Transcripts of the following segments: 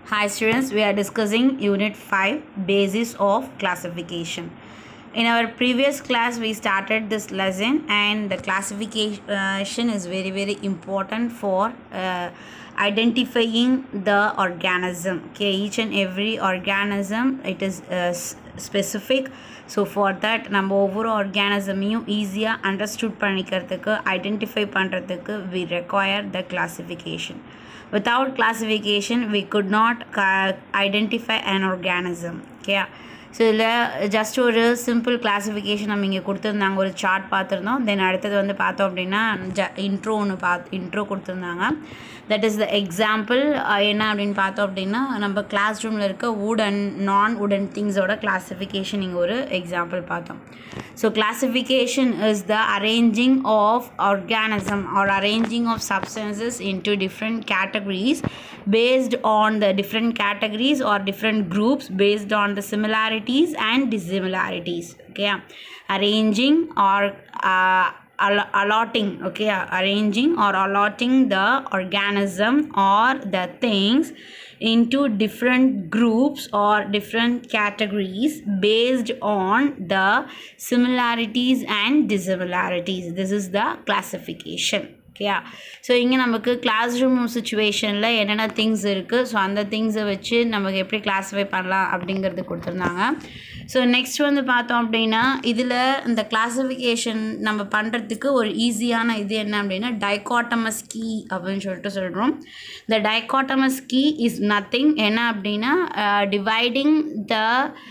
Hi students, we are discussing Unit 5 Basis of Classification. In our previous class, we started this lesson, and the classification is very, very important for uh, identifying the organism. Okay, each and every organism it is uh, s- specific. So for that நம்ம ஒவ்வொரு ஆர்கானிசமையும் ஈஸியாக understood பண்ணிக்கிறதுக்கு identify பண்ணுறதுக்கு we require the classification without classification we could not ca- identify an organism okay so இதில் just ஒரு simple classification நம்ம இங்கே கொடுத்துருந்தாங்க ஒரு சார்ட் பார்த்துருந்தோம் தென் அடுத்தது வந்து பார்த்தோம் அப்படின்னா ஜ இன்ட்ரோ ஒன்று பார்த்து இன்ட்ரோ கொடுத்துருந்தாங்க தட் இஸ் த எக்ஸாம்பிள் என்ன அப்படின்னு பார்த்தோம் அப்படின்னா நம்ம கிளாஸ் ரூமில் இருக்க வுட் அண்ட் நான் உடன் திங்ஸோட கிளாஸிஃபிகேஷன் இங்கே ஒரு எக்ஸாம்பிள் பார்த்தோம் so classification is the arranging of organism or arranging of substances into different categories based on the different categories or different groups based on the similarities and dissimilarities okay arranging or uh, al- allotting okay arranging or allotting the organism or the things into different groups or different categories based on the similarities and dissimilarities this is the classification ஓகேயா so இங்கே நமக்கு class room சுச்சுவேஷனில் என்னென்ன things இருக்குது so அந்த திங்ஸை வச்சு நமக்கு எப்படி கிளாஸிஃபை பண்ணலாம் அப்படிங்கிறது கொடுத்துருந்தாங்க ஸோ நெக்ஸ்ட் வந்து பார்த்தோம் அப்படின்னா இதில் இந்த கிளாஸிஃபிகேஷன் நம்ம பண்ணுறதுக்கு ஒரு ஈஸியான இது என்ன அப்படின்னா டைகாட்டமஸ் கீ அப்படின்னு சொல்லிட்டு சொல்கிறோம் இந்த டைகாட்டமஸ் கீ இஸ் நத்திங் என்ன அப்படின்னா dividing the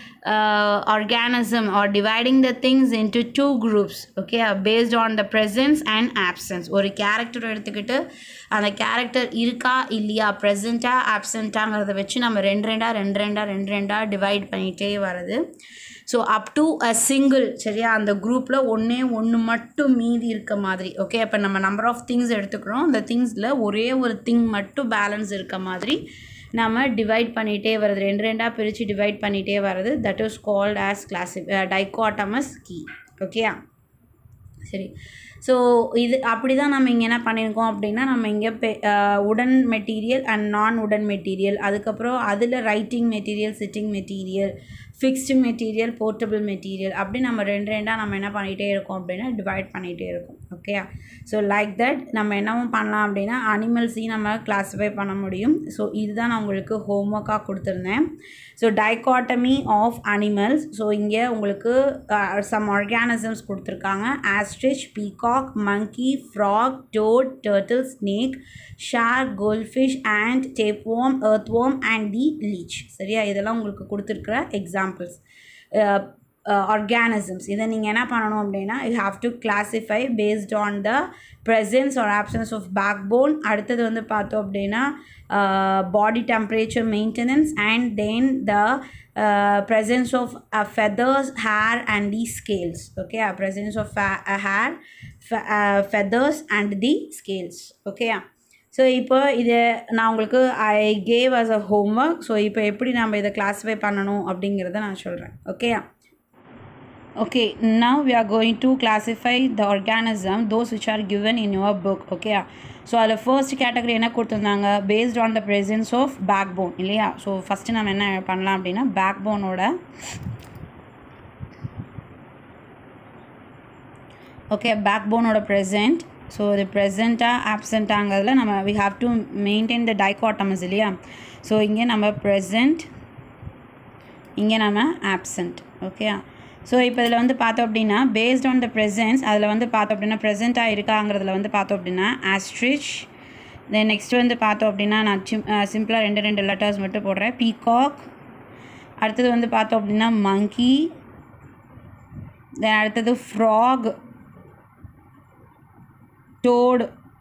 uh, organism or dividing the things into two groups okay uh, based on the presence and absence ஒரு கேரக்டர் எடுத்துக்கிட்டு அந்த கேரக்டர் இருக்கா இல்லையா ப்ரெசண்ட்டா ஆப்சண்ட்டாங்கிறத வச்சு நம்ம ரெண்டு ரெண்டா ரெண்டு ரெண்டா ரெண்டு ரெண்டா டிவைட் பண்ணிகிட்டே வருது so up to a single சரியா அந்த குரூப்பில் ஒன்றே ஒன்று மட்டும் மீதி இருக்க மாதிரி ஓகே அப்போ நம்ம நம்பர் ஆஃப் திங்ஸ் எடுத்துக்கிறோம் அந்த திங்ஸில் ஒரே ஒரு திங் மட்டும் பேலன்ஸ் இருக்க மாதிரி நம்ம டிவைட் பண்ணிகிட்டே வருது ரெண்டு ரெண்டாக பிரித்து டிவைட் பண்ணிகிட்டே வருது தட் இஸ் கால்ட் ஆஸ் கிளாசி டைகாட்டமஸ் கீ ஓகேயா சரி ஸோ இது அப்படி தான் நம்ம இங்கே என்ன பண்ணியிருக்கோம் அப்படின்னா நம்ம இங்கே பெ உடன் மெட்டீரியல் அண்ட் நான் உடன் மெட்டீரியல் அதுக்கப்புறம் அதில் writing material sitting material fixed material portable material அப்படி நம்ம ரெண்டு ரெண்டாக நம்ம என்ன பண்ணிகிட்டே இருக்கோம் அப்படின்னா டிவைட் பண்ணிகிட்டே இருக்கோம் ஓகேயா ஸோ லைக் தட் நம்ம என்னவும் பண்ணலாம் அப்படின்னா அனிமல்ஸையும் நம்ம கிளாஸிஃபை பண்ண முடியும் ஸோ இதுதான் நான் உங்களுக்கு ஹோம்ஒர்க்காக கொடுத்துருந்தேன் so dichotomy of animals so இங்கே உங்களுக்கு சம் ஆர்கானிசம்ஸ் கொடுத்துருக்காங்க ostrich peacock monkey frog toad turtle snake shark goldfish and tapeworm earthworm and the leech சரியா இதெல்லாம் உங்களுக்கு கொடுத்துருக்குற எக்ஸாம்பிள்ஸ் ஆர்கானிசம்ஸ் இதை நீங்கள் என்ன பண்ணணும் அப்படின்னா you have to classify based on the presence or absence of backbone அடுத்தது வந்து பார்த்தோம் அப்படின்னா body temperature maintenance and then the presence of uh, feathers hair and the scales okay uh, presence of fa- uh, hair fe- uh, feathers and the scales okay so இப்போ இதை நான் உங்களுக்கு I gave as a homework so இப்போ எப்படி நம்ம இதை classify பண்ணணும் அப்படிங்கிறத நான் சொல்கிறேன் ஓகேயா okay now we are going to classify the organism those which are given in your book okay so அதில் ஃபர்ஸ்ட் கேட்டகரி என்ன கொடுத்துருந்தாங்க based on the presence of backbone இல்லையா ஸோ ஃபஸ்ட்டு நம்ம என்ன பண்ணலாம் அப்படின்னா பேக் போனோட ஓகே பேக் போனோட ப்ரெசன்ட் ஸோ இது ப்ரெசண்ட்டாக ஆப்சண்ட்டாங்கிறதுல நம்ம we have to maintain the dichotomous இல்லையா ஸோ இங்கே நம்ம ப்ரெசண்ட் இங்கே நம்ம ஆப்சண்ட் ஓகே ஸோ இப்போ இதில் வந்து பார்த்தோம் அப்படின்னா பேஸ்ட் ஆன் த ப்ரெசன்ஸ் அதில் வந்து பார்த்தோம் அப்படின்னா ப்ரெசென்ட்டாக இருக்காங்கிறதுல வந்து பார்த்தோம் அப்படின்னா ஆஸ்ட்ரிச் தென் நெக்ஸ்ட் வந்து பார்த்தோம் அப்படின்னா நான் சிம் சிம்பிளாக ரெண்டு ரெண்டு லெட்டர்ஸ் மட்டும் போடுறேன் பீகாக் அடுத்தது வந்து பார்த்தோம் அப்படின்னா மங்கி தென் அடுத்தது frog toad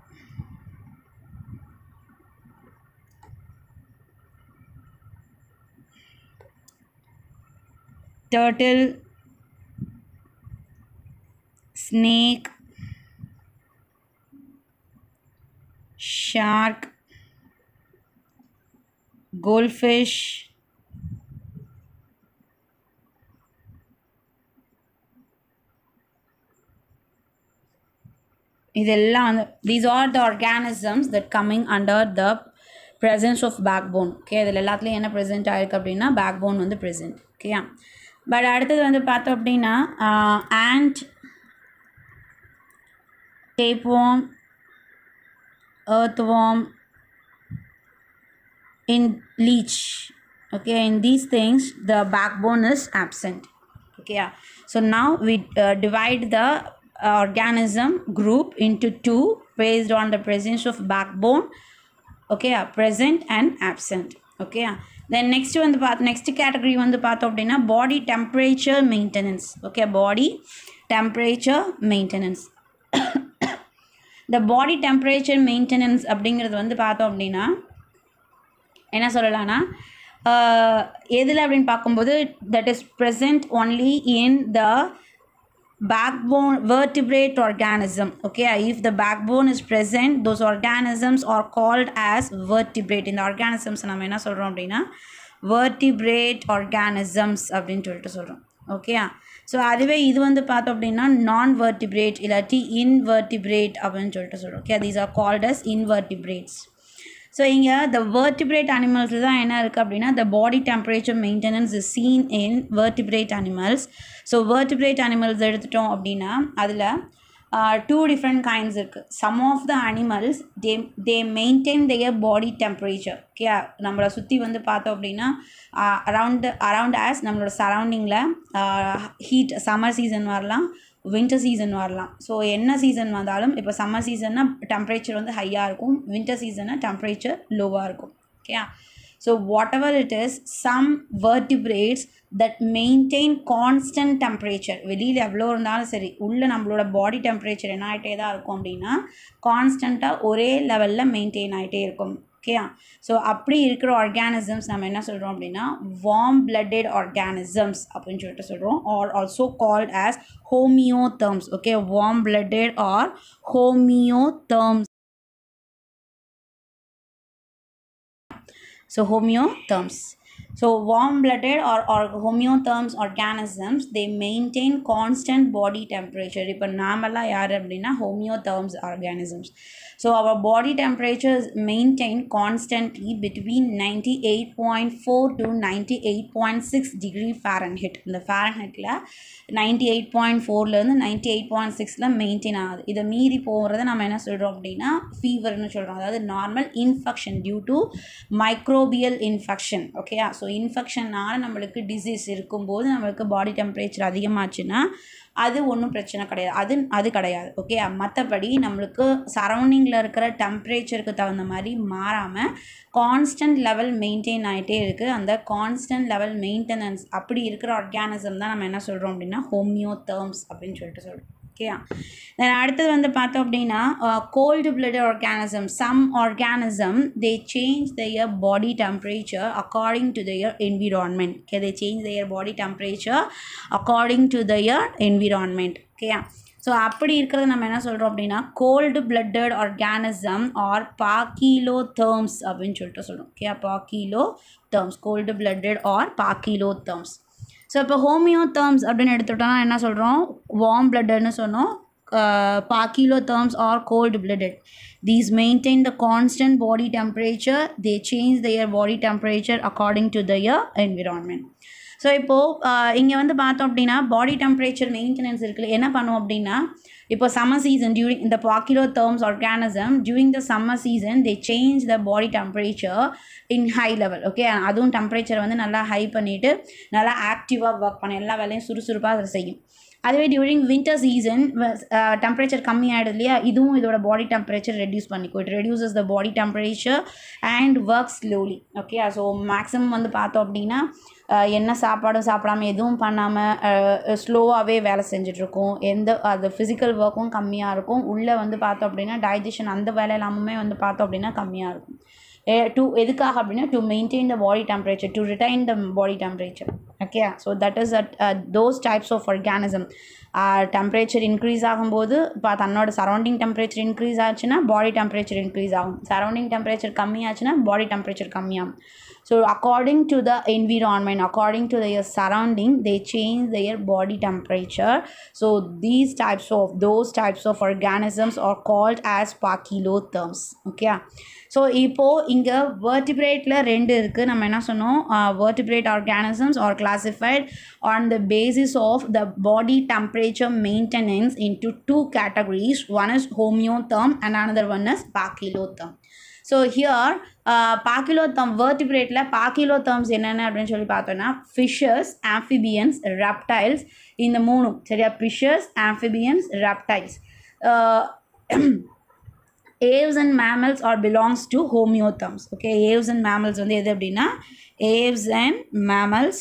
turtle snake shark goldfish இதெல்லாம் வந்து these are the organisms that coming under the presence of backbone okay இதில் எல்லாத்துலேயும் என்ன ப்ரெசென்ட் ஆயிருக்கு அப்படின்னா பேக்போன் வந்து ப்ரெசென்ட் ஓகேயா பட் அடுத்தது வந்து பார்த்தோம் அப்படின்னா and tapeworm, earthworm, in leech. Okay, in these things, the backbone is absent. Okay, yeah. So now we uh, divide the uh, organism group into two based on the presence of backbone. Okay, yeah, present and absent. Okay, yeah. Then next வந்து பார்த்து next category வந்து பார்த்தோம் அப்படின்னா body temperature maintenance. Okay, body temperature maintenance. the body temperature maintenance அப்படிங்கிறது வந்து பார்த்தோம் அப்படின்னா என்ன சொல்லலாம்னா எதில் அப்படின்னு பார்க்கும்போது that is present only in the backbone vertebrate organism okay if the backbone is present those organisms are called as vertebrate இந்த organisms நம்ம என்ன சொல்கிறோம் அப்படின்னா vertebrate organisms அப்படின்னு சொல்லிட்டு சொல்கிறோம் ஓகே ஸோ அதுவே இது வந்து பார்த்தோம் அப்படின்னா நான் வெர்டிபிரேட் இல்லாட்டி இன்வெர்டிபிரேட் அப்படின்னு சொல்லிட்டு சொல்கிறோம் okay these are called as invertebrates so இங்கே த வெர்டிபிரேட் அனிமல்ஸில் தான் என்ன இருக்குது அப்படின்னா the body temperature maintenance is seen in vertebrate animals so vertebrate animals எடுத்துட்டோம் அப்படின்னா அதில் டூ டிஃப்ரெண்ட் கைண்ட்ஸ் இருக்குது some of the animals they they maintain their body temperature okay நம்மளை சுற்றி வந்து பார்த்தோம் அப்படின்னா அரவுண்டு அரவுண்ட் ஆஸ் நம்மளோட சரௌண்டிங்கில் ஹீட் சம்மர் சீசன் வரலாம் வின்டர் சீசன் வரலாம் ஸோ என்ன சீசன் வந்தாலும் இப்போ சம்மர் சீசன்னா டெம்பரேச்சர் வந்து ஹையாக இருக்கும் வின்டர் சீசன்னா டெம்பரேச்சர் லோவாக இருக்கும் okay so whatever it is some vertebrates that maintain constant temperature வெளியில் எவ்வளோ இருந்தாலும் சரி உள்ளே நம்மளோட பாடி டெம்பரேச்சர் என்ன ஆகிட்டே தான் இருக்கும் அப்படின்னா கான்ஸ்டண்ட்டாக ஒரே லெவலில் மெயின்டைன் ஆகிட்டே இருக்கும் ஓகேயா ஸோ அப்படி இருக்கிற ஆர்கானிசம்ஸ் நம்ம என்ன சொல்கிறோம் அப்படின்னா வார்ம் பிளட்டட் ஆர்கானிசம்ஸ் அப்படின்னு சொல்லிட்டு சொல்கிறோம் ஆர் ஆல்சோ கால்ட் ஆஸ் ஹோமியோ terms okay warm blooded are ஹோமியோ terms so homeotherms so warm blooded or, or homeotherms organisms they maintain constant body temperature இப்போ நாமெல்லாம் யார் அப்படின்னா homeotherms organisms so our body temperature is maintained constantly between 98.4 to 98.6 degree fahrenheit இந்த ஃபாரன்ஹைட்டில் ninety eight point ஃபோர்லேருந்து ninety eight point சிக்ஸில் maintain ஆகுது இதை மீறி போகிறத நம்ம என்ன சொல்கிறோம் அப்படின்னா ஃபீவர்னு சொல்கிறோம் அதாவது normal infection due to microbial infection ஓகேயா ஸோ இன்ஃபெக்ஷனால் நம்மளுக்கு டிசீஸ் இருக்கும்போது நம்மளுக்கு பாடி டெம்பரேச்சர் அதிகமாச்சுன்னா அது ஒன்றும் பிரச்சனை கிடையாது அது அது கிடையாது ஓகே மற்றபடி நம்மளுக்கு சரௌண்டிங்கில் இருக்கிற டெம்பரேச்சருக்கு தகுந்த மாதிரி மாறாமல் கான்ஸ்டன்ட் லெவல் மெயின்டைன் ஆகிட்டே இருக்குது அந்த கான்ஸ்டன்ட் லெவல் மெயின்டெனன்ஸ் அப்படி இருக்கிற ஆர்கானிசம் தான் நம்ம என்ன சொல்கிறோம் அப்படின்னா ஹோமியோ terms அப்படின்னு சொல்லிட்டு சொல்கிறோம் ஓகேயா தென் அடுத்தது வந்து பார்த்தோம் அப்படின்னா cold blood organism some organism they change their body temperature according to their environment okay they change their body temperature according to their environment ஓகேயா ஸோ அப்படி இருக்கிறது நம்ம என்ன சொல்கிறோம் அப்படின்னா cold blooded organism are poikilo terms அப்படின்னு சொல்லிட்டு சொல்கிறோம் okay poikilo terms cold blooded are poikilo terms so இப்போ ஹோமியோ terms அப்படின்னு எடுத்துட்டோம்னா என்ன சொல்கிறோம் வார்ம் பிளட்டட்னு சொன்னோம் poikilo terms are cold blooded these maintain the constant body temperature they change their body temperature according to their environment so இப்போது இங்கே வந்து பார்த்தோம் அப்படின்னா பாடி டெம்பரேச்சர் மெயின்டெனன்ஸ் இருக்குல்ல என்ன பண்ணுவோம் அப்படின்னா இப்போ சம்மர் சீசன் டியூரிங் இந்த பாக்கிலோ terms organism during the summer season they change the body temperature in high level okay அதுவும் டெம்பரேச்சர் வந்து நல்லா ஹை பண்ணிவிட்டு நல்லா ஆக்டிவாக ஒர்க் பண்ண எல்லா வேலையும் சுறுசுறுப்பாக அதை செய்யும் அதுவே டியூரிங் வின்டர் சீசன் டெம்பரேச்சர் கம்மி ஆகிடுது இல்லையா இதுவும் இதோட பாடி டெம்பரேச்சர் ரெடியூஸ் பண்ணிக்கும் it reduces the body temperature and work slowly okay so maximum வந்து பார்த்தோம் அப்படின்னா என்ன சாப்பாடும் சாப்பிடாம எதுவும் பண்ணாமல் ஸ்லோவாகவே வேலை செஞ்சிட்ருக்கோம் எந்த அது ஃபிசிக்கல் ஒர்க்கும் கம்மியாக இருக்கும் உள்ளே வந்து பார்த்தோம் அப்படின்னா டைஜஷன் அந்த வேலை எல்லாமே வந்து பார்த்தோம் அப்படின்னா கம்மியாக இருக்கும் டு எதுக்காக அப்படின்னா to maintain the body temperature to retain the body temperature okay so that is at those types of organism temperature increase ஆகும்போது இப்போ தன்னோட சரௌண்டிங் டெம்பரேச்சர் இன்க்ரீஸ் ஆச்சுன்னா பாடி டெம்பரேச்சர் இன்க்ரீஸ் ஆகும் சரௌண்டிங் டெம்பரேச்சர் கம்மியாச்சுன்னா பாடி டெம்பரேச்சர் கம்மியாகும் so according to the environment according to their surrounding they change their body temperature so these types of those types of organisms are called as pachylotherms okay so இப்போது இங்கே வேர்டிபிரேட்டில் ரெண்டு இருக்குது நம்ம என்ன சொன்னோம் vertebrate organisms are classified on the basis of the body temperature maintenance in to two categories one is homeotherm and another one is poikilotherm so here poikilotherm வேர்டிபிரேட்டில் poikilotherms என்னென்ன அப்படின்னு சொல்லி பார்த்தோன்னா ஃபிஷஸ் ஆம்ஃபிபியன்ஸ் ரெப்டைல்ஸ் இந்த மூணும் சரியா fishes amphibians reptiles aves and mammals are belongs to homeotherms okay aves and mammals வந்து எது அப்படின்னா aves and mammals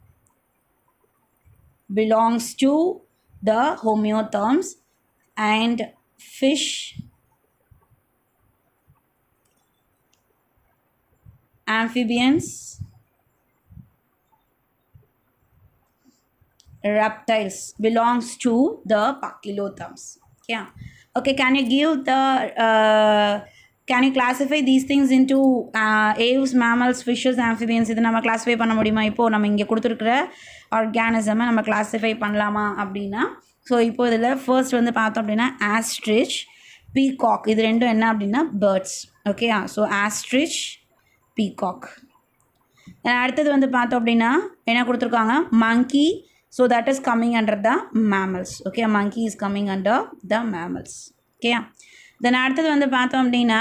belongs to the homeotherms and fish amphibians reptiles belongs to the pachylotherms yeah okay can you give the uh, can you classify these things into uh, aves mammals fishes amphibians இது நம்ம classify பண்ண முடியுமா இப்போது நம்ம இங்கே கொடுத்துருக்குற ஆர்கானிசமை நம்ம classify பண்ணலாமா அப்படின்னா ஸோ இப்போ இதில் ஃபர்ஸ்ட் வந்து பார்த்தோம் அப்படின்னா ஆஸ்ட்ரிச் பீகாக் இது ரெண்டும் என்ன அப்படின்னா birds okay so ostrich peacock அடுத்தது வந்து பார்த்தோம் அப்படின்னா என்ன கொடுத்துருக்காங்க monkey so that is coming under the mammals okay monkey is coming under the mammals okay then அடுத்தது வந்து பார்த்தோம் அப்படின்னா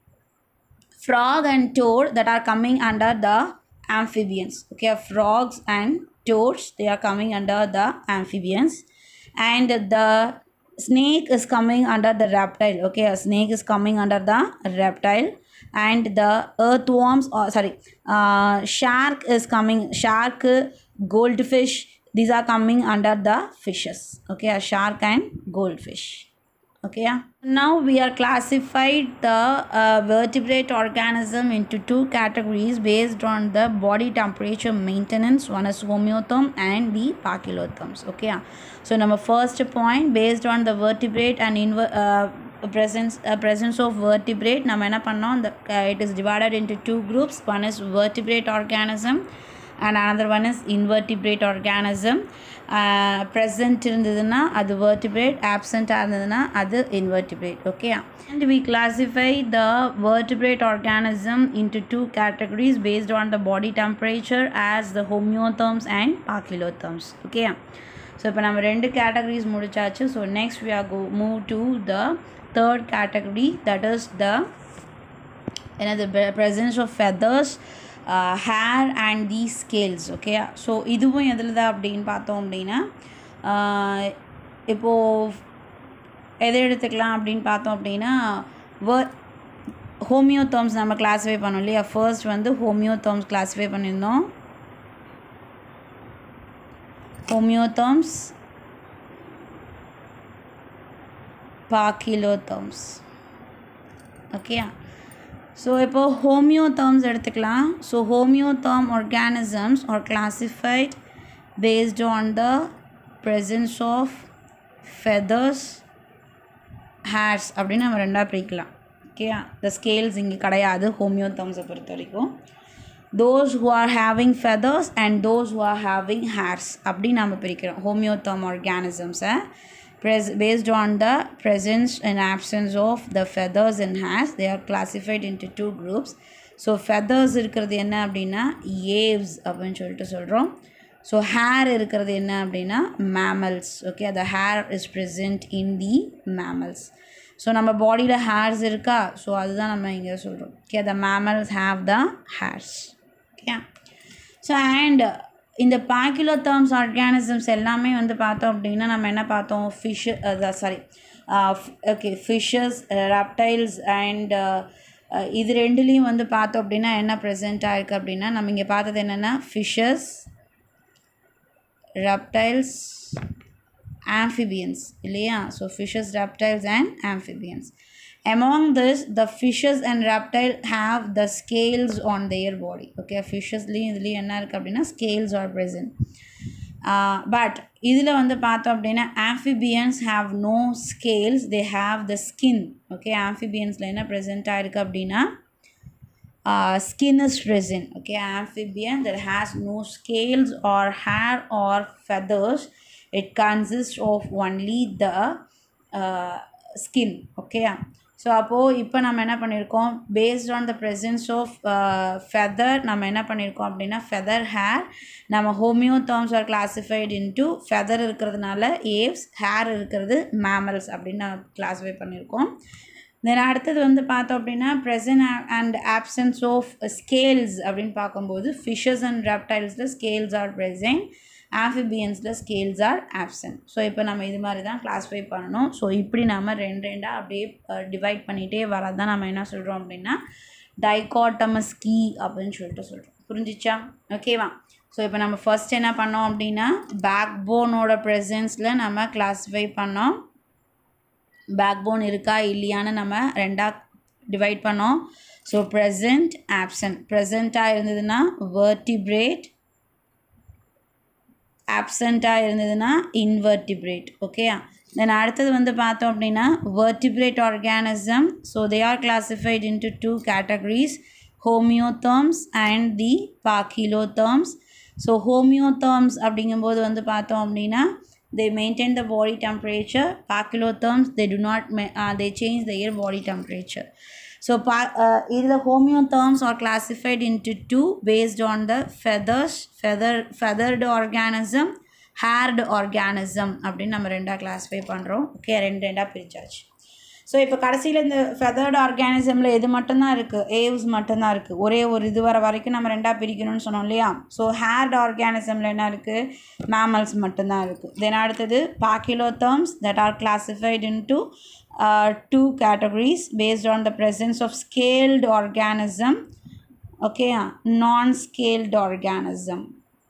frog and toad that are coming under the amphibians okay frogs and toads they are coming under the amphibians and the snake is coming under the reptile okay a snake is coming under the reptile and the earthworms or sorry uh, shark is coming shark goldfish these are coming under the fishes okay a shark and goldfish okay now we are classified the uh, vertebrate organism into two categories based on the body temperature maintenance one is homeotherm and the pachylotherms okay so number first point based on the vertebrate and inver- uh, presence uh, presence of vertebrate நம்ம என்ன பண்ணோம் the uh, it is divided into two groups one is vertebrate organism and another one is invertebrate organism present இருந்ததுன்னா அது vertebrate ஆப்சண்ட்டாக இருந்ததுன்னா அது invertebrate okay and we classify the vertebrate organism into two categories based on the body temperature as the homeotherms and pachylotherms okay so இப்போ நம்ம ரெண்டு categories முடிச்சாச்சு so next we are go move to the third category that is the எனது presence of feathers hair and the scales okay so இதுவும் எதில் தான் அப்படின்னு பார்த்தோம் அப்படின்னா இப்போது எதை எடுத்துக்கலாம் அப்படின்னு பார்த்தோம் அப்படின்னா வர் ஹோமியோதர்ம்ஸ் நம்ம கிளாஸிஃபை பண்ணோம் இல்லையா ஃபர்ஸ்ட் வந்து ஹோமியோதர்ம்ஸ் கிளாஸிஃபை பண்ணியிருந்தோம் homeotherms pachylotherms ஓகே ஸோ இப்போ ஹோமியோதர்ம்ஸ் எடுத்துக்கலாம் so homeotherm organisms are classified based on the presence of feathers hairs அப்படின்னு நம்ம ரெண்டாக பிரிக்கலாம் ஓகே த ஸ்கேல்ஸ் இங்கே கிடையாது ஹோமியோதர்ம்ஸை பொறுத்த வரைக்கும் those who are having feathers and those who are having hairs அப்படி நம்ம பிரிக்கிறோம் ஹோமியோதர்ம் ஆர்கானிசம்ஸை pres based on the presence and absence of the feathers and hairs they are classified into two groups so feathers இருக்கிறது என்ன அப்படின்னா Aves அப்படின்னு சொல்லிட்டு சொல்கிறோம் ஸோ ஹேர் இருக்கிறது என்ன அப்படின்னா mammals okay the hair is present in the mammals so நம்ம பாடியில் ஹேர்ஸ் இருக்கா ஸோ அதுதான் நம்ம இங்கே சொல்கிறோம் okay the mammals have the hairs okay so and இந்த பாக்கிலோதர்ம்ஸ் ஆர்கானிசம்ஸ் எல்லாமே வந்து பார்த்தோம் அப்படின்னா நம்ம என்ன பார்த்தோம் fish sorry okay fishes reptiles and இது ரெண்டுலேயும் வந்து பார்த்தோம் அப்படின்னா என்ன ப்ரெசென்ட் ஆயிருக்கு அப்படின்னா நம்ம இங்கே பார்த்தது என்னென்னா ஃபிஷ்ஷஸ் ரெப்டைல்ஸ் ஆம்ஃபிபியன்ஸ் இல்லையா so fishes reptiles and amphibians among this the fishes and reptile have the scales on their body okay ஃபிஷஸ்லேயும் இதுலேயும் என்ன இருக்குது அப்படின்னா ஸ்கேல்ஸ் ஆர் present பட் இதில் வந்து பார்த்தோம் அப்படின்னா amphibians have no scales they have the skin okay ஆம்ஃபிபியன்ஸில் என்ன ப்ரெசென்ட் ஆயிருக்கு அப்படின்னா uh, skin is present okay amphibian that has no scales or hair or feathers it consists of only the uh, skin okay so அப்போது இப்போ நம்ம என்ன பண்ணியிருக்கோம் based on the presence of feather நம்ம என்ன பண்ணியிருக்கோம் அப்படின்னா ஃபெதர் ஹேர் நம்ம homeotherms are classified into feather இருக்கிறதுனால ஏவ்ஸ் ஹேர் இருக்கிறது மேமல்ஸ் அப்படின்னு நான் கிளாஸிஃபை பண்ணியிருக்கோம் தென் அடுத்தது வந்து பார்த்தோம் அப்படின்னா present and absence of scales அப்படின்னு பார்க்கும்போது ஃபிஷஸ் அண்ட் ரெப்டைல்ஸில் ஸ்கேல்ஸ் ஆர் ப்ரெசன்ட் ஆம்ஃபிபியன்ஸில் ஸ்கேல்ஸ் ஆர் ஆப்சன்ட் ஸோ இப்போ நம்ம இது மாதிரி தான் கிளாஸிஃபை பண்ணணும் ஸோ இப்படி நம்ம ரெண்டு ரெண்டாக அப்படியே டிவைட் பண்ணிகிட்டே வரதான் நம்ம என்ன சொல்கிறோம் அப்படின்னா டைகாட்டமஸ் கீ அப்படின்னு சொல்லிட்டு சொல்கிறோம் புரிஞ்சிச்சா ஓகேவா ஸோ இப்போ நம்ம ஃபர்ஸ்ட் என்ன பண்ணோம் அப்படின்னா பேக் போனோட ப்ரெசன்ஸில் நம்ம கிளாஸிஃபை பண்ணோம் பேக் போன் இருக்கா இல்லையான்னு நம்ம ரெண்டாக டிவைட் பண்ணோம் ஸோ ப்ரெசண்ட் ஆப்சன்ட் ப்ரெசண்ட்டாக இருந்ததுன்னா வேர்டிப்ரேட் ஆப்சண்ட்டாக இருந்ததுன்னா இன்வெர்டிப்ரேட் ஓகேயா தென் அடுத்தது வந்து பார்த்தோம் அப்படின்னா vertebrate organism so they are classified into two categories homeotherms and the poikilotherms so homeotherms அப்படிங்கும்போது வந்து பார்த்தோம் அப்படின்னா they maintain the body temperature pachyloderms they do not ma- uh, they change their body temperature so pa- uh, the homeotherms are classified into two based on the feathers feather feathered organism haired organism அப்படின்னு நம்ம ரெண்டாக classify பண்ணுறோம் okay ரெண்டு ரெண்டாக பிரிச்சாச்சு so இப்போ கடைசியில் இந்த ஃபெதர்டு ஆர்கானிசமில் எது மட்டும்தான் இருக்குது ஏவ்ஸ் மட்டும்தான் இருக்குது ஒரே ஒரு இது வர வரைக்கும் நம்ம ரெண்டாக பிரிக்கணும்னு சொன்னோம் இல்லையா ஸோ ஹேர்டு ஆர்கானிசமில் என்ன இருக்குது மேமல்ஸ் மட்டும்தான் இருக்குது தென் அடுத்தது poikilotherms that are classified in to two categories based on the presence of scaled organism okay non scaled organism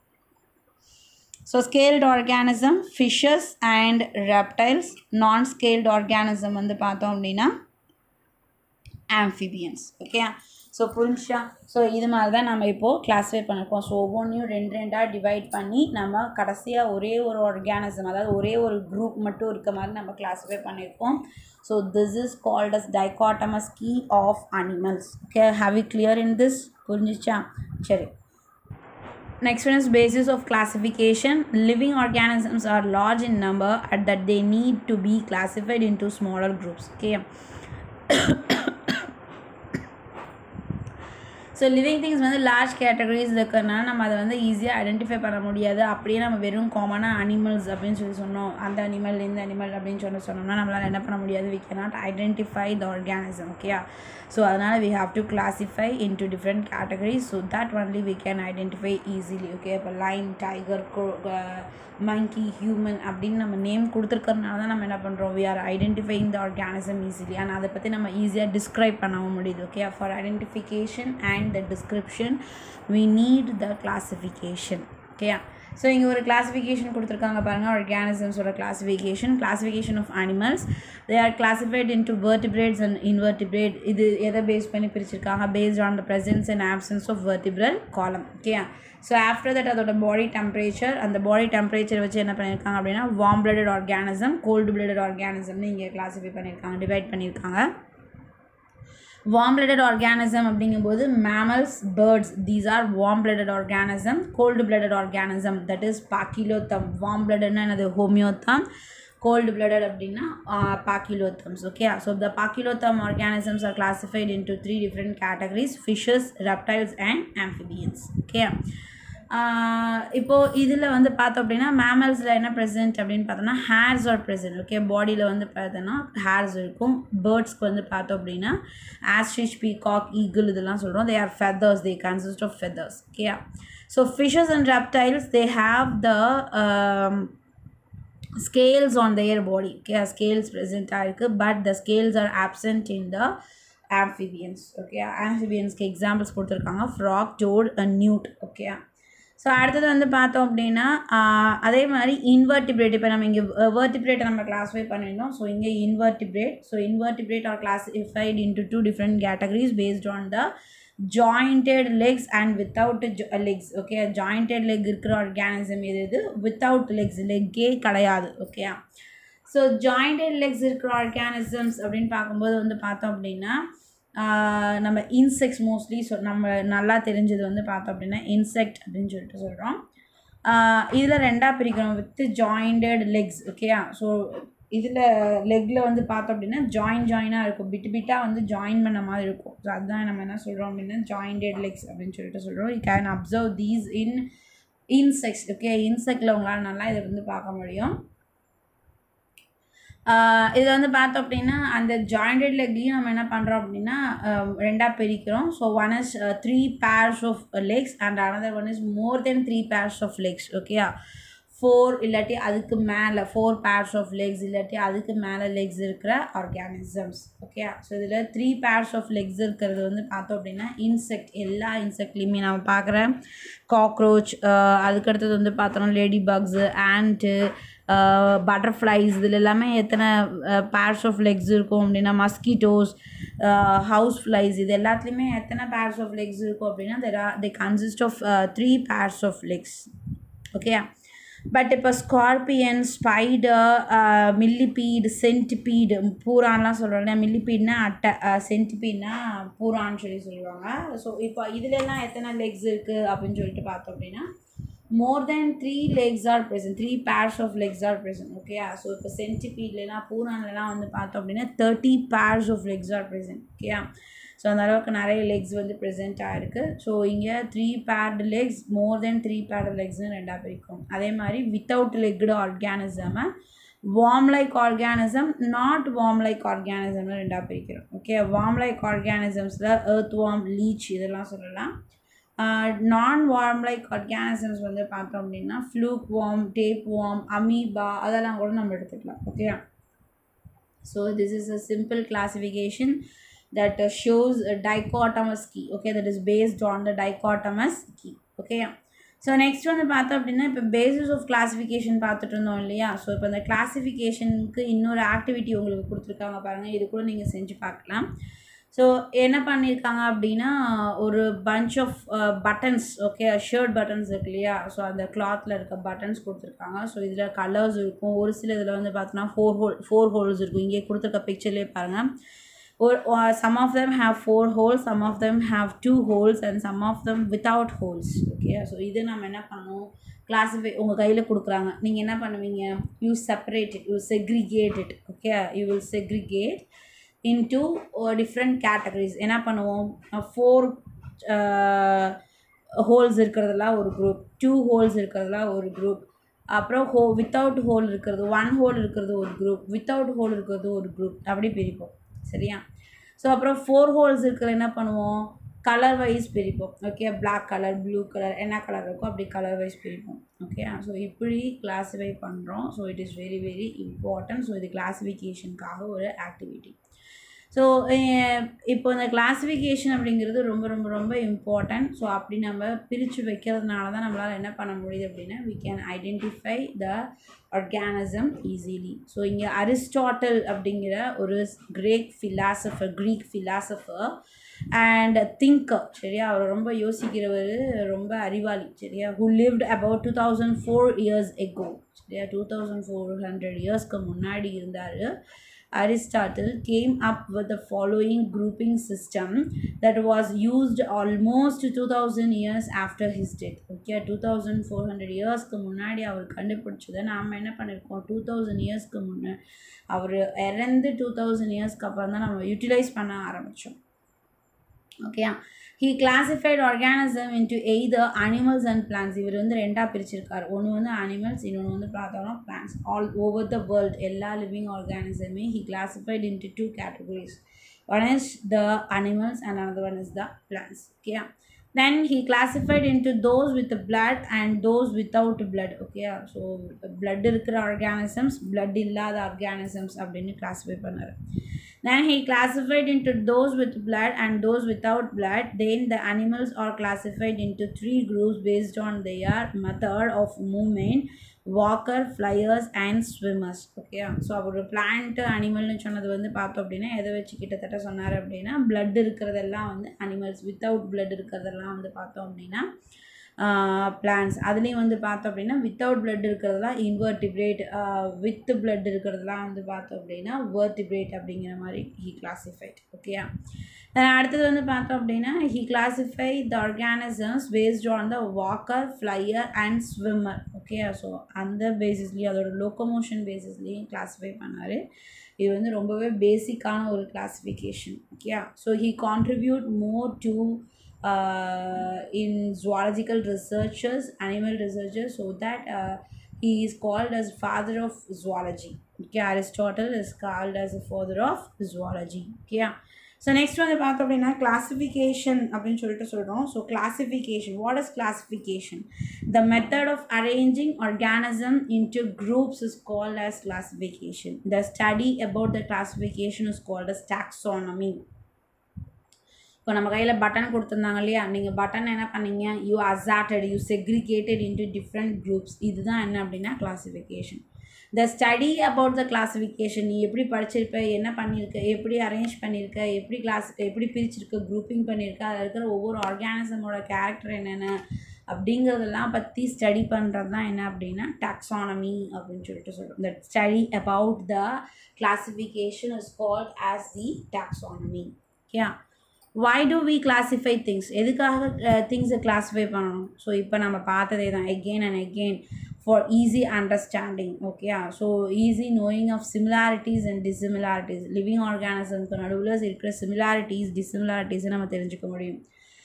so scaled organism fishes and reptiles non scaled organism வந்து பார்த்தோம் அப்படின்னா amphibians okay so புரிஞ்சா so இது மாதிரி தான் நம்ம இப்போது classify பண்ணியிருக்கோம் ஸோ ஒவ்வொன்றையும் ரெண்டு ரெண்டாக டிவைட் பண்ணி நம்ம கடைசியாக ஒரே ஒரு ஆர்கானிசம் அதாவது ஒரே ஒரு குரூப் மட்டும் இருக்க மாதிரி நம்ம கிளாஸிஃபை பண்ணியிருக்கோம் so this is called as dichotomous key of animals okay have you clear in this புரிஞ்சிச்சா சரி Next one is basis of classification. Living organisms are large in number and that they need to be classified into smaller groups. Okay. So living things வந்து large categories இருக்கிறனால நம்ம அதை வந்து ஈஸியாக identify பண்ண முடியாது அப்படியே நம்ம வெறும் காமனாக அனிமல்ஸ் அப்படின்னு சொல்லி சொன்னோம் அந்த அனிமல் இந்த அனிமல் அப்படின்னு சொல்லி சொன்னோம்னா நம்மளால் என்ன பண்ண முடியாது we cannot identify the organism ஓகேயா ஸோ அதனால் we have to classify in to different categories so that only we can identify easily okay இப்போ லைன் டைகர் மங்கி ஹியூமன் அப்படின்னு நம்ம நேம் கொடுத்துருக்கறனால தான் நம்ம என்ன பண்ணுறோம் we are identifying the organism easily ஆனால் அதை பற்றி நம்ம ஈஸியாக டிஸ்கிரைப் பண்ணவும் முடியுது okay for identification and the description we need the classification ஓகேயா ஸோ இங்கே ஒரு கிளாஸிஃபிகேஷன் கொடுத்துருக்காங்க பாருங்கள் ஆர்கானிசம்ஸோட classification classification of animals they are classified into vertebrates and invertebrate இது எதை பேஸ் பண்ணி பிரிச்சிருக்காங்க based on the presence and absence of vertebral column okay so after that அதோட பாடி டெம்பரேச்சர் அந்த பாடி டெம்பரேச்சர் வச்சு என்ன பண்ணியிருக்காங்க அப்படின்னா warm blooded organism cold blooded ஆர்கானிசம்னு இங்கே கிளாஸிஃபை பண்ணியிருக்காங்க டிவைட் பண்ணியிருக்காங்க வார்ம் பிளடட் ஆர்கானிசம் அப்படிங்கும்போது mammals birds these are warm blooded organism cold blooded organism that is poikilotherm warm பிளடட்னா என்னது ஹோமியோத்தம் cold blooded அப்படின்னா poikilotherms okay so the poikilotherm organisms are classified into three different categories fishes reptiles and amphibians okay இப்போது இதில் வந்து பார்த்தோம் அப்படின்னா மேமல்ஸில் என்ன present அப்படின்னு பார்த்தோம்னா ஹேர்ஸ் ஆர் ப்ரெசென்ட் ஓகே பாடியில் வந்து பார்த்தோன்னா ஹேர்ஸ் இருக்கும் பேர்ட்ஸ்க்கு வந்து பார்த்தோம் அப்படின்னா ஆஸ்ட்ரிச் பீகாக் ஈகிள் இதெல்லாம் சொல்கிறோம் they are feathers they consist of feathers okay so fishes and reptiles they have the scales on their body okay scales present ஆயிருக்கு but the scales are absent in the amphibians okay amphibians க்கு examples கொடுத்துருக்காங்க frog toad and newt okay so அடுத்தது வந்து பார்த்தோம் அப்படின்னா ஆஹ், அதே மாதிரி invertebrate இப்போ நம்ம இங்கே வேர்டிபிரேட்டை நம்ம கிளாஸிஃபை பண்ணியிருந்தோம் ஸோ இங்கே invertebrate so invertebrate are classified into two different categories based on the jointed legs and without legs okay jointed leg இருக்கிற ஆர்கானிசம் எது இது வித்தவுட் லெக்ஸ் லெக்கே கிடையாது ஓகே ஸோ ஜாயிண்டட் லெக்ஸ் இருக்கிற ஆர்கானிசம்ஸ் அப்படின்னு பார்க்கும்போது வந்து பார்த்தோம் அப்படின்னா ஆஹ் நம்ம இன்செக்ட்ஸ் மோஸ்ட்லி சொ நம்ம நல்லா தெரிஞ்சது வந்து பார்த்தோம் அப்படின்னா இன்செக்ட் அப்படின்னு சொல்லிட்டு சொல்கிறோம் இதில் ரெண்டாக பிரிக்கிறோம் வித் ஜாயிண்டட் லெக்ஸ் ஓகேயா ஸோ இதில் லெக்கில் வந்து பார்த்தோம் அப்படின்னா ஜாயின் ஜாயினாக இருக்கும் பிட்டு பிட்டாக வந்து ஜாயின் பண்ண மாதிரி இருக்கும் ஸோ அதுதான் நம்ம என்ன சொல்கிறோம் அப்படின்னா ஜாயிண்டட் லெக்ஸ் அப்படின்னு சொல்லிட்டு சொல்கிறோம் you can observe these in insects okay இன்செக்டில் உங்களால் நல்லா இதை வந்து பார்க்க முடியும் இதில் வந்து பார்த்தோம் அப்படின்னா அந்த ஜாயிண்டட் லெக்லையும் நம்ம என்ன பண்ணுறோம் அப்படின்னா ரெண்டாக பிரிக்கிறோம் so one is three pairs of legs and another one is more than three pairs of legs ஓகேயா ஃபோர் இல்லாட்டி அதுக்கு மேலே ஃபோர் பேர்ஸ் ஆஃப் லெக்ஸ் இல்லாட்டி அதுக்கு மேலே லெக்ஸ் இருக்கிற ஆர்கானிசம்ஸ் ஓகே ஸோ இதில் த்ரீ பேர்ஸ் ஆஃப் லெக்ஸ் இருக்கிறது வந்து பார்த்தோம் அப்படின்னா இன்செக்ட் எல்லா இன்செக்ட்லேயுமே நம்ம பார்க்குற காக்ரோச் அதுக்கடுத்தது வந்து பார்த்தோம்னா லேடி பக்ஸு ஆண்ட்டு பட்டர்ஃப்ளைஸ் இதில் எல்லாமே எத்தனை பேர்ஸ் ஆஃப் லெக்ஸ் இருக்கும் அப்படின்னா மஸ்கிட்டோஸ் ஹவுஸ் ஃப்ளைஸ் இது எல்லாத்துலேயுமே எத்தனை பேர்ஸ் ஆஃப் லெக்ஸ் இருக்கும் அப்படின்னா there are they consist of three pairs of legs okay but இப்போ ஸ்கார்பியன் ஸ்பைடர் மில்லிபீடு சென்டிபீடு பூரான்லாம் சொல்கிறோம் இல்லையா மில்லிபீட்னா அட்டை சென்டிபீட்னா பூரான்னு சொல்லி சொல்லுவாங்க ஸோ இப்போ இதுலலாம் எத்தனை லெக்ஸ் இருக்குது அப்படின்னு சொல்லிட்டு பார்த்தோம் அப்படின்னா more than three legs are present three pairs of legs are present okay so இப்போ சென்டிபீட்லாம் பூரான்லலாம் வந்து பார்த்தோம் அப்படின்னா thirty pairs of legs are present okay so அந்த அளவுக்கு நிறைய லெக்ஸ் வந்து ப்ரெசென்ட் ஆகிருக்கு ஸோ இங்கே three paired legs more than three paired லெக்ஸ்னு ரெண்டாக பிரிக்கும் அதே மாதிரி வித்தவுட் லெக்டு ஆர்கானிசமை worm like organism not worm like ஆர்கானிசம்னு ரெண்டாக பிரிக்கிறோம் ஓகே வார்ம் லைக் ஆர்கானிசம்ஸில் எர்த் வார்ம் லீச் இதெல்லாம் சொல்லலாம் நான் வார்ம் லைக் ஆர்கானிசம்ஸ் வந்து பார்த்தோம் அப்படின்னா fluke worm tape worm amoeba அதெல்லாம் கூட நம்ம எடுத்துக்கலாம் okay so this is a simple classification that uh, shows a dichotomous key okay that is based on the dichotomous key okay so next வந்து பார்த்தோம் அப்படின்னா இப்போ பேசிஸ் ஆஃப் கிளாஸிஃபிகேஷன் பார்த்துட்டு இருந்தோம் இல்லையா ஸோ இப்போ இந்த கிளாஸிஃபிகேஷனுக்கு இன்னொரு ஆக்டிவிட்டி உங்களுக்கு கொடுத்துருக்காங்க பாருங்கள் இது கூட நீங்கள் செஞ்சு பார்க்கலாம் ஸோ என்ன பண்ணியிருக்காங்க அப்படின்னா ஒரு bunch of buttons okay shirt buttons இருக்கு இல்லையா ஸோ அந்த கிளாத்தில் இருக்க பட்டன்ஸ் கொடுத்துருக்காங்க ஸோ இதில் கலர்ஸ் இருக்கும் ஒரு சில இதில் வந்து பார்த்தோன்னா ஃபோர் ஹோல் ஃபோர் ஹோல்ஸ் இருக்கும் இங்கே கொடுத்துருக்க பிக்சர்லேயே பாருங்கள் or, or some of them have four holes some of them have two holes and some of them without holes okay so இது நம்ம என்ன பண்ணுவோம் கிளாஸிஃபை உங்கள் கையில் கொடுக்குறாங்க நீங்கள் என்ன பண்ணுவீங்க you separate it you segregate it okay you will segregate into different categories என்ன பண்ணுவோம் ஃபோர் ஹோல்ஸ் இருக்கிறதுலாம் ஒரு குரூப் டூ ஹோல்ஸ் இருக்கிறதுலாம் ஒரு குரூப் அப்புறம் ஹோ வித்தவுட் ஹோல் இருக்கிறது ஒன் ஹோல் இருக்கிறது ஒரு குரூப் வித்தவுட் ஹோல் இருக்கிறது ஒரு குரூப் அப்படி பிரிப்போம் சரியா ஸோ அப்புறம் ஃபோர் ஹோல்ஸ் இருக்கிற என்ன பண்ணுவோம் கலர் வைஸ் பிரிப்போம் okay black colour blue colour என்ன கலர் இருக்கோ அப்படி கலர் வைஸ் பிரிப்போம் ஓகே ஸோ இப்படி கிளாஸிஃபை பண்ணுறோம் so it is very very important so இது கிளாஸிஃபிகேஷனுக்காக ஒரு ஆக்டிவிட்டி ஸோ இப்போ இந்த கிளாஸிஃபிகேஷன் அப்படிங்கிறது ரொம்ப ரொம்ப ரொம்ப இம்பார்ட்டன்ட் ஸோ அப்படி நம்ம பிரித்து வைக்கிறதுனால தான் நம்மளால் என்ன பண்ண முடியுது அப்படின்னா we can identify the organism easily so இங்கே அரிஸ்டாட்டல் அப்படிங்கிற ஒரு Greek philosopher Greek philosopher and thinker சரியா அவர் ரொம்ப யோசிக்கிறவர் ரொம்ப அறிவாளி சரியா who lived about two thousand four years ago சரியா டூ தௌசண்ட் ஃபோர் ஹண்ட்ரட் இயர்ஸ்க்கு முன்னாடி இருந்தார் Aristotle came up with the following grouping system that was used almost 2000 years after his death. Okay, 2400 இயர்ஸ்க்கு முன்னாடி அவர் கண்டுபிடிச்சதை நாம் என்ன பண்ணியிருக்கோம் டூ தௌசண்ட் இயர்ஸ்க்கு முன்னே அவர் இறந்து டூ தௌசண்ட் இயர்ஸ்க்கு அப்புறம் தான் நம்ம யூட்டிலைஸ் பண்ண ஆரம்பித்தோம் ஓகேயா he classified organism into either animals and plants இவர் வந்து ரெண்டாக பிரிச்சிருக்காரு ஒன்று வந்து அனிமல்ஸ் இன்னொன்று வந்து பார்த்தோம்னா plants all over the world எல்லா லிவிங் ஆர்கானிசமே he classified into two categories one is the animals and another one is the plants okay then he classified into those with blood and those without blood okay so blood இருக்கிற organisms blood இல்லாத organisms அப்படின்னு classify பண்ணாரு then he classified into those with blood and those without blood then the animals are classified into three groups based on their method of movement walker flyers and swimmers okay so அவர் plant அனிமல்னு சொன்னது வந்து பார்த்தோம் அப்படின்னா எதை வச்சு கிட்டத்தட்ட சொன்னார் அப்படின்னா blood இருக்கிறதெல்லாம் வந்து அனிமல்ஸ் வித்தவுட் blood இருக்கிறதெல்லாம் வந்து பார்த்தோம் அப்படின்னா பிளான்ஸ் அதுலேயும் வந்து பார்த்தோம் அப்படின்னா வித்தவுட் பிளட் இருக்கிறதுலாம் இன்வெர்டிபிரேட் வித் பிளட் இருக்கிறதுலாம் வந்து பார்த்தோம் அப்படின்னா வேர்டிபிரேட் அப்படிங்கிற மாதிரி ஹி கிளாசிஃபைட் ஓகேயா அடுத்தது வந்து பார்த்தோம் அப்படின்னா he classify the organisms based on the walker flyer and swimmer okay so அந்த பேசிஸ்லேயும் அதோட லோக்கோமோஷன் பேசிஸ்லேயும் கிளாஸிஃபை பண்ணார் இது வந்து ரொம்பவே பேசிக்கான ஒரு classification okay so he contribute more to uh, in zoological researchers, animal researchers, so that uh, he is called as father of zoology. Okay, Aristotle is called as the father of zoology. Okay. So next வந்து பார்த்தோம் அப்படின்னா classification அப்படின்னு சொல்லிட்டு சொல்கிறோம் so classification what is classification the method of arranging organism into groups is called as classification the study about the classification is called as taxonomy இப்போ நம்ம கையில் button கொடுத்துருந்தாங்க இல்லையா நீங்கள் பட்டன் என்ன பண்ணீங்க you associated you segregated into different groups இதுதான் என்ன அப்படின்னா classification the study about the classification நீ எப்படி படிச்சிருப்ப என்ன பண்ணியிருக்க எப்படி அரேஞ்ச் பண்ணியிருக்க எப்படி கிளாஸ் எப்படி பிரிச்சிருக்க குரூப்பிங் பண்ணியிருக்க அதில் இருக்கிற ஒவ்வொரு ஆர்கானிசமோட கேரக்டர் என்னென்ன அப்படிங்கிறதெல்லாம் பற்றி ஸ்டடி பண்ணுறது தான் என்ன அப்படின்னா டாக்ஸானமி அப்படின்னு சொல்லிட்டு சொல்கிறோம் that study about the classification is called as the taxonomy okay why do we classify things எதுக்காக திங்ஸை கிளாஸிஃபை பண்ணணும் ஸோ இப்போ நம்ம பார்த்ததே தான் again and again for easy understanding okay so easy knowing of similarities and dissimilarities living ஆர்கானிசம்க்கு நடுவில் இருக்கிற சிமிலாரிட்டிஸ் டிசிமிலாரிட்டிஸை நம்ம தெரிஞ்சுக்க முடியும்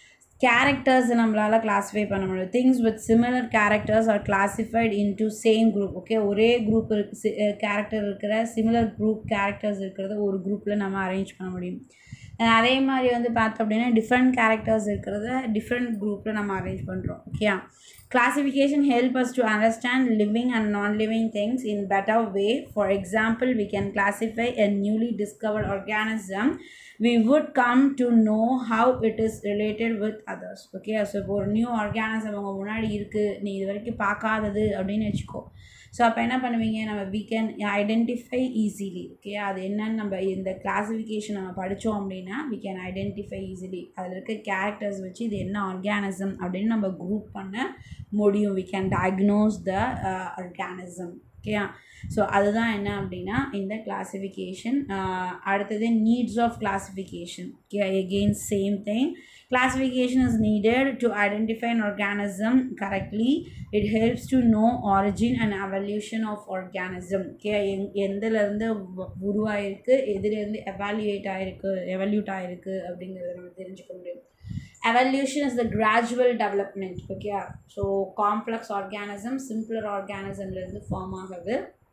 கேரக்டர்ஸ் நம்மளால் கிளாஸிஃபை பண்ண முடியும் things with similar characters are classified into same group okay ஒரே குரூப் இருக்கு கேரக்டர் இருக்கிற சிமிலர் குரூப் கேரக்டர்ஸ் இருக்கிறத ஒரு குரூப்பில் நம்ம அரேஞ்ச் பண்ண முடியும் அதே மாதிரி வந்து பார்த்தோம் அப்படின்னா டிஃப்ரெண்ட் கேரக்டர்ஸ் இருக்கிறத டிஃப்ரெண்ட் குரூப்பில் நம்ம அரேஞ்ச் பண்ணுறோம் okay classification help us to understand living and non living things in better way for example we can classify a newly discovered organism we would come to know how it is related with others okay so இப்போ ஒரு new organism அவங்க முன்னாடி இருக்குது நீ இது வரைக்கும் பார்க்காதது அப்படின்னு வச்சுக்கோ ஸோ அப்போ என்ன பண்ணுவீங்க நம்ம we can identify easily okay அது என்னன்னு நம்ம இந்த கிளாஸிஃபிகேஷன் நம்ம படித்தோம் அப்படின்னா we can ஐடென்டிஃபை ஈஸிலி அதில் இருக்க கேரக்டர்ஸ் வச்சு இது என்ன ஆர்கானிசம் அப்படின்னு நம்ம குரூப் பண்ண முடியும் we can diagnose the uh, organism ஓகேயா ஸோ அதுதான் என்ன அப்படின்னா இந்த கிளாசிஃபிகேஷன் அடுத்தது needs of classification okay again same thing classification is needed to identify an organism correctly it helps to know origin and evolution of organism okay எங் எந்தலேருந்து உருவாயிருக்கு எதுலேருந்து எவாலுவேட் ஆகிருக்கு எவல்யூட் ஆகிருக்கு அப்படிங்கிறத நம்ம தெரிஞ்சுக்க முடியும் evolution is the gradual development okay so complex organism simpler organism இருந்து form ஆகுது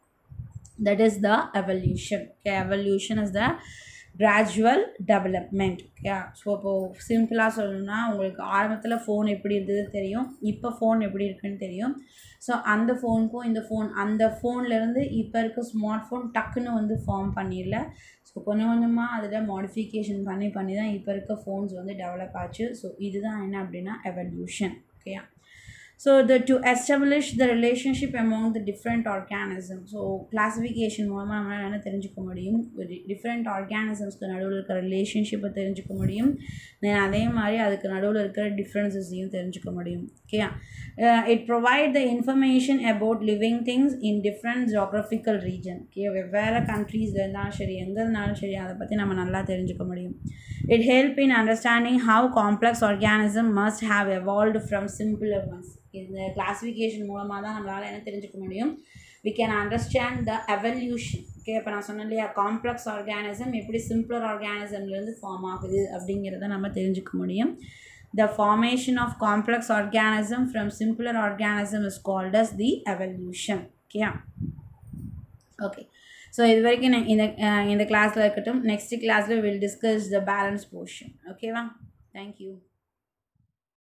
that is the evolution okay evolution is the gradual development okay so இப்போது சிம்பிளாக சொல்லணும்னா உங்களுக்கு ஆரம்பத்தில் ஃபோன் எப்படி இருந்தது தெரியும் இப்போ ஃபோன் எப்படி இருக்குன்னு தெரியும் ஸோ அந்த ஃபோனுக்கும் இந்த ஃபோன் அந்த ஃபோன்லேருந்து இப்போ இருக்க ஸ்மார்ட் ஃபோன் டக்குன்னு வந்து ஃபார்ம் பண்ணிடல ஸோ கொஞ்சம் கொஞ்சமாக அதில் மாடிஃபிகேஷன் பண்ணி பண்ணி தான் இப்போ இருக்க ஃபோன்ஸ் வந்து டெவலப் ஆச்சு ஸோ இதுதான் என்ன அப்படின்னா எவல்யூஷன் ஓகேயா so the to establish the relationship among the different organism so classification மூலமாக நம்மளால் என்ன தெரிஞ்சுக்க முடியும் டிஃப்ரெண்ட் ஆர்கானிசம்ஸ்க்கு நடுவில் இருக்கிற ரிலேஷன்ஷிப்பை தெரிஞ்சுக்க முடியும் தென் அதே மாதிரி அதுக்கு நடுவில் இருக்கிற டிஃப்ரென்சஸையும் தெரிஞ்சுக்க முடியும் okay it provide the information about living things in different geographical region okay வெவ்வேறு கண்ட்ரீஸில் இருந்தாலும் சரி எங்கே இருந்தாலும் சரி அதை பற்றி நம்ம நல்லா தெரிஞ்சுக்க முடியும் it help in understanding how complex organism must have evolved from simpler ones இந்த கிளாஸிஃபிகேஷன் மூலமாக தான் நம்மளால் என்ன தெரிஞ்சுக்க முடியும் we can understand the evolution okay இப்போ நான் சொன்னேன் இல்லையா காம்ப்ளெக்ஸ் ஆர்கானிசம் எப்படி சிம்பிளர் ஆர்கானிசம்லேருந்து ஃபார்ம் ஆகுது அப்படிங்கிறத நம்ம தெரிஞ்சுக்க முடியும் the formation of complex organism from simpler organism is called as the evolution okay okay so இது வரைக்கும் நான் இந்த இந்த கிளாஸில் இருக்கட்டும் நெக்ஸ்ட் கிளாஸில் will discuss the balance portion ஓகேவா தேங்க்யூ